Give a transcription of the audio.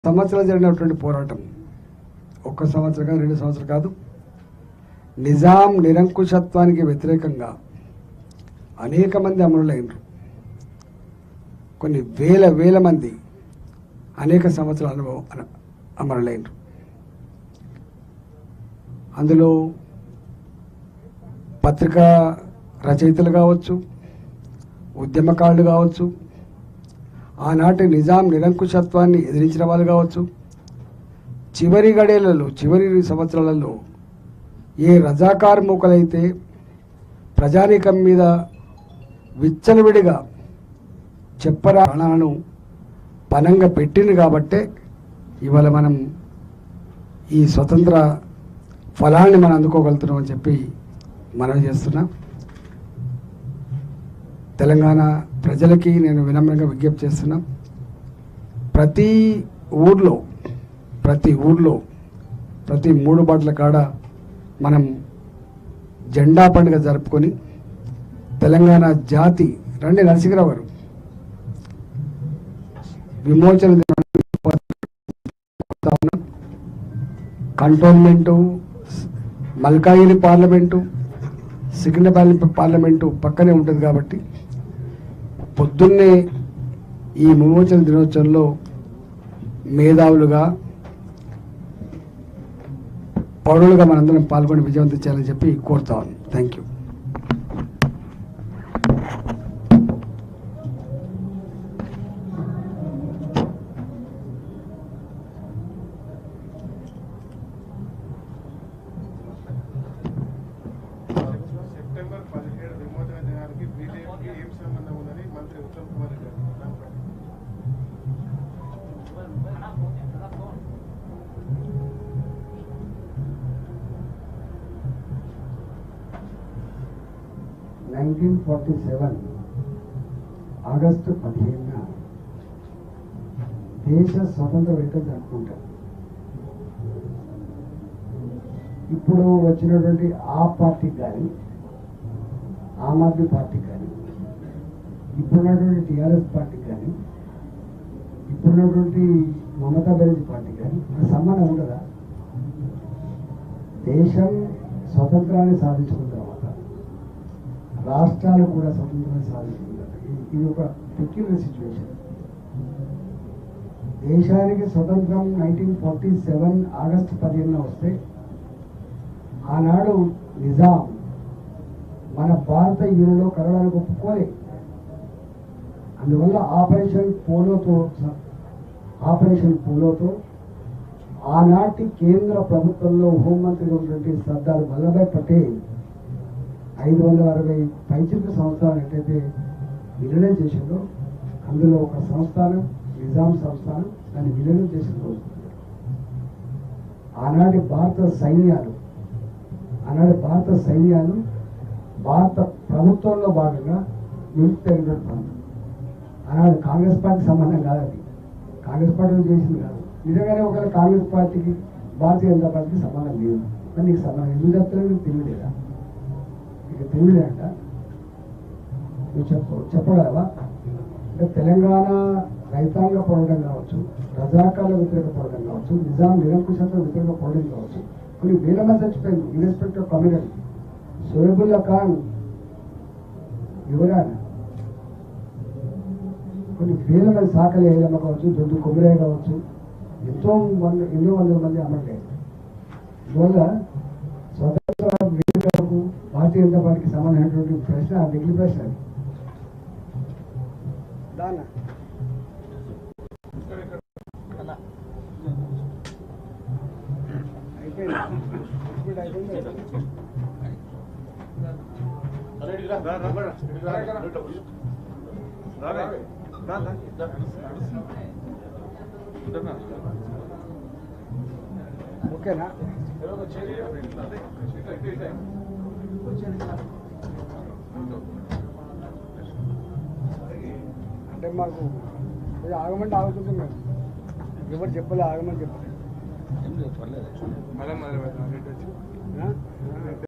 సంవత్సరాలు జరిగినటువంటి పోరాటం ఒక్క సంవత్సరం కాదు రెండు సంవత్సరాలు కాదు నిజాం నిరంకుశత్వానికి వ్యతిరేకంగా అనేక మంది అమరులైనరు కొన్ని వేల వేల మంది అనేక సంవత్సరాల అనుభవం అన- అమరులైనరు అందులో పత్రికా రచయితలు కావచ్చు ఉద్యమకారులు కావచ్చు ఆనాటి నిజాం నిరంకుశత్వాన్ని ఎదిరించిన వాళ్ళు కావచ్చు చివరి గడేలలో చివరి సంవత్సరాలలో ఏ రజాకార్ మూకలైతే ప్రజానీకం మీద విచ్చలవిడిగా చెప్పరా ప్రాణాలను పనంగా పెట్టింది కాబట్టే ఇవాళ మనం ఈ స్వతంత్ర ఫలాన్ని మనం అందుకోగలుగుతున్నాం అని చెప్పి మనం చేస్తున్నాం తెలంగాణ ప్రజలకి నేను వినమ్రంగా విజ్ఞప్తి చేస్తున్నా ప్రతి ఊర్లో ప్రతి ఊర్లో ప్రతి మూడు బాటల కాడ మనం జెండా పండుగ జరుపుకొని తెలంగాణ జాతి రండి నరసింహరావు గారు విమోచన దినాన్ని జరుపుకుంటా ఉన్నాం. Cantonment Malkajgiri parliament Secunderabad parliament పక్కనే ఉంటుంది కాబట్టి పొద్దున్నే ఈ విమోచన దినోత్సవంలో మేధావులుగా పౌరులుగా మనందరం పాల్గొని విజయవంతం చేయాలని చెప్పి కోరుతా ఉన్నాను థ్యాంక్ యూ సెప్టెంబర్ పదిహేడు విమోచన దినానికి బీజేపీకి ఏం సంబంధం ఉందని మంత్రి ఉత్తమ్ కుమార్ రెడ్డి గారు దానిపై నైన్టీన్ ఫార్టీ సెవెన్ ఆగస్టు పదిహేనున దేశ స్వతంత్ర వేడుకలు జరుపుకుంటాం ఇప్పుడు వచ్చినటువంటి ఆ పార్టీకి కానీ ఆమ్ ఆద్మీ పార్టీకి కానీ ఇప్పుడున్నటువంటి టీఆర్ఎస్ పార్టీకి కానీ ఇప్పుడున్నటువంటి మమతా బెనర్జీ పార్టీకి కానీ ఆ సంబంధం ఉండదా దేశం స్వతంత్రాన్ని సాధించుకున్న తర్వాత రాష్ట్రాలు కూడా స్వతంత్రాన్ని సాధించుకున్నారు ఇది- ఇది ఒక పెక్యులర్ సిచ్యువేషన్ దేశానికి స్వతంత్రం నైన్టీన్ ఫార్టీ సెవెన్ ఆగస్టు పదిహేనున వస్తే ఆనాడు నిజాం మన భారత యూనియన్లో కలవడానికి ఒప్పుకోలే అందువల్ల ఆపరేషన్ పోలోతో స- ఆపరేషన్ పోలోతో ఆనాటి కేంద్ర ప్రభుత్వంలో హోంమంత్రిగా ఉన్నటువంటి సర్దార్ వల్లభాయ్ పటేల్ ఐదు వందల అరవై పైచిలకు సంస్థానం ఎట్లయితే విలీనం చేసిందో అందులో ఒక సంస్థానం నిజాం సంస్థానం దాన్ని విలీనం చేసిన రోజు ఆనాటి భారత సైన్యాలు ఆనాటి భారత సైన్యాలు భారత ప్రభుత్వంలో భాగంగా మిలిటరీ ప్రాంతం ఆనాడు కాంగ్రెస్ పార్టీ సంబంధం కాదు అది కాంగ్రెస్ పార్టీ చేసింది కాదు నిజంగానే ఒకవేళ కాంగ్రెస్ పార్టీకి భారతీయ జనతా పార్టీకి సంబంధం లేదు మరి నీకు సంబంధం ఎందుకు చెప్తారో నీకు తెలియలేదా నీకు తెలియలేదంట నువ్వు చెప్ప చెప్పగలవా అంటే తెలంగాణ రైతాంగ పోరాటం కావచ్చు రజాకాల వ్యతిరేక పోరాటం కావచ్చు నిజాం నిరంకుశత్వ వ్యతిరేక పోరాటం కావచ్చు కొన్ని వేల మంది చచ్చిపోయింది inspect of community Shoebullah Khan యువరాన్ కొన్ని వేల మంది సాకలి ఐలమ్మ కావచ్చు దొడ్డు కొబ్బరి కావచ్చు ఎంతో వంద ఎన్నో వందల మంది అమరులయ్యారు అందువల్ల స్వతంత్ర వేడుకలకు భారతీయ జనతా పార్టీకి సంబంధించినటువంటి ప్రశ్న మిగిలి ప్రశ్న అది. దానా అయిపోయింది ఇప్పుడు అయిపోయింది ఓకేనా అంటే మాకు ఇది ఆగమంటే ఆగుతుంది మేము ఎవరు చెప్పలే ఆగమని చెప్పలే మళ్ళీ మొదలు పెడతాం ఆ?